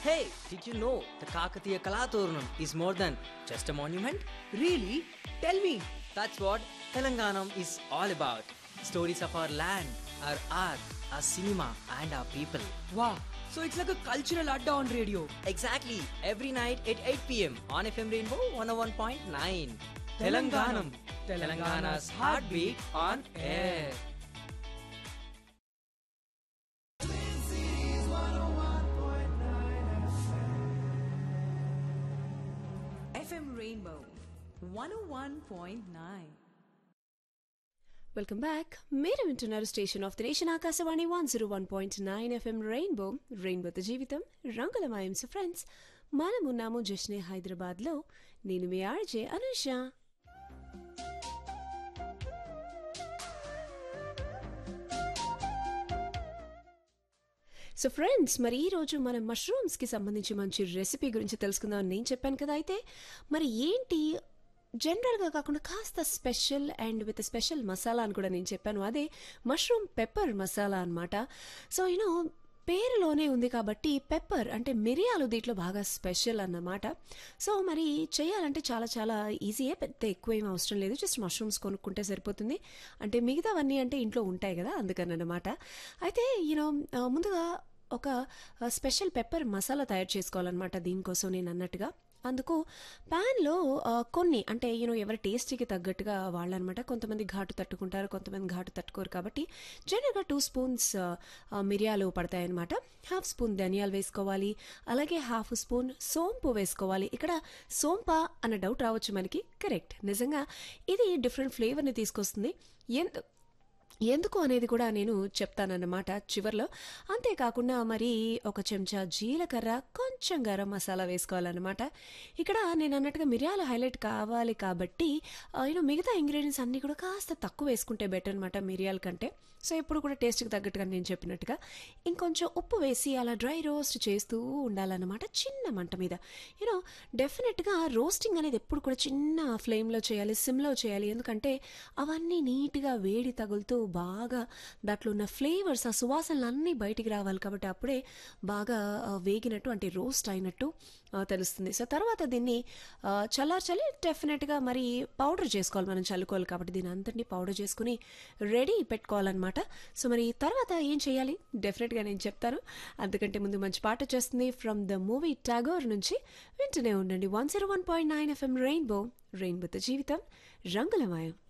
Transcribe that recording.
Hey, did you know the Kakatiya Kalaturnam is more than just a monument? Really? Tell me. That's what Telanganam is all about. Stories of our land, our art, our cinema, and our people. Wow. So it's like a cultural adda on radio. Exactly, every night at 8 pm on FM Rainbow 101.9. Telanganam. Telangana's heartbeat on air. FM Rainbow 101.9. Welcome back మీరు వింటున్నారు station of the nation Akashvani one zero one point nine FM rainbow రెయిన్బోతో జీవితం రంగులమయం so friends మనం ఉన్నాము జష్నే హైదరాబాద్లో నేను మీ ఆర్జే అనుష సో ఫ్రెండ్స్ మరి ఈ రోజు మనం మష్రూమ్స్కి సంబంధించి మంచి రెసిపీ గురించి తెలుసుకుందాం అని నేను చెప్పాను కదా అయితే మరి ఏంటి జనరల్గా కాకుండా కాస్త special and with special masala అని కూడా నేను చెప్పాను అదే మష్రూమ్ పెప్పర్ మసాలా అన్నమాట సో యూనో పేరులోనే ఉంది కాబట్టి పెప్పర్ అంటే మిరియాలు దీంట్లో బాగా స్పెషల్ అన్నమాట సో మరి చేయాలంటే చాలా చాలా ఈజీయే పెద్ద ఎక్కువ ఏం అవసరం లేదు జస్ట్ మష్రూమ్స్ కొనుక్కుంటే సరిపోతుంది అంటే మిగతావన్నీ అంటే ఇంట్లో ఉంటాయి కదా అందుకని అన్నమాట అయితే యూనో ముందుగా ఒక స్పెషల్ పెప్పర్ మసాలా తయారు చేసుకోవాలన్నమాట దీనికోసం నేను అన్నట్టుగా అందుకు ప్యాన్లో కొన్ని అంటే యూనో ఎవరి టేస్ట్కి తగ్గట్టుగా వాళ్ళనమాట కొంతమంది ఘాటు తట్టుకుంటారు కొంతమంది ఘాటు తట్టుకోరు కాబట్టి జనరల్గా టూ స్పూన్స్ మిరియాలు పడతాయన్నమాట హాఫ్ స్పూన్ ధనియాలు వేసుకోవాలి అలాగే హాఫ్ స్పూన్ సోంపు వేసుకోవాలి ఇక్కడ సోంపా అన్న డౌట్ రావచ్చు మనకి కరెక్ట్ నిజంగా ఇది డిఫరెంట్ ఫ్లేవర్ని తీసుకొస్తుంది ఎంత ఎందుకు అనేది కూడా నేను చెప్తానన్నమాట చివర్లో అంతేకాకుండా మరి ఒక చెంచా జీలకర్ర కొంచెం గరం మసాలా వేసుకోవాలన్నమాట ఇక్కడ నేను అన్నట్టుగా మిరియాలు హైలైట్ కావాలి కాబట్టి యూనో మిగతా ఇంగ్రీడియంట్స్ అన్నీ కూడా కాస్త తక్కువ వేసుకుంటే బెటర్ అనమాట మిరియాల కంటే సో ఎప్పుడు కూడా టేస్ట్కి తగ్గట్టుగా నేను చెప్పినట్టుగా ఇంకొంచెం ఉప్పు వేసి అలా డ్రై రోస్ట్ చేస్తూ ఉండాలన్నమాట చిన్న మంట మీద యూనో డెఫినెట్గా రోస్టింగ్ అనేది ఎప్పుడు కూడా చిన్న ఫ్లేమ్లో చేయాలి సిమ్లో చేయాలి ఎందుకంటే అవన్నీ నీట్గా వేడి తగులుతూ బాగా దాంట్లో ఉన్న ఫ్లేవర్స్ ఆ సువాసనలు అన్నీ బయటికి రావాలి కాబట్టి అప్పుడే బాగా ఆ, వేగినట్టు అంటే రోస్ట్ అయినట్టు ఆ, తెలుస్తుంది సో తర్వాత దీన్ని ఆ, చల్లార్చాలి డెఫినెట్గా మరి పౌడర్ చేసుకోవాలి మనం చల్లుకోవాలి కాబట్టి దీని అంతటిని పౌడర్ చేసుకుని రెడీ పెట్టుకోవాలన్నమాట సో మరి తర్వాత ఏం చేయాలి డెఫినెట్గా నేను చెప్తాను అంతకంటే ముందు మంచి పాట వచ్చేస్తుంది ఫ్రమ్ ద మూవీ టాగోర్ నుంచి వింటూనే ఉండండి one zero one point nine FM rainbow రెయిన్బోతో జీవితం రంగులమయం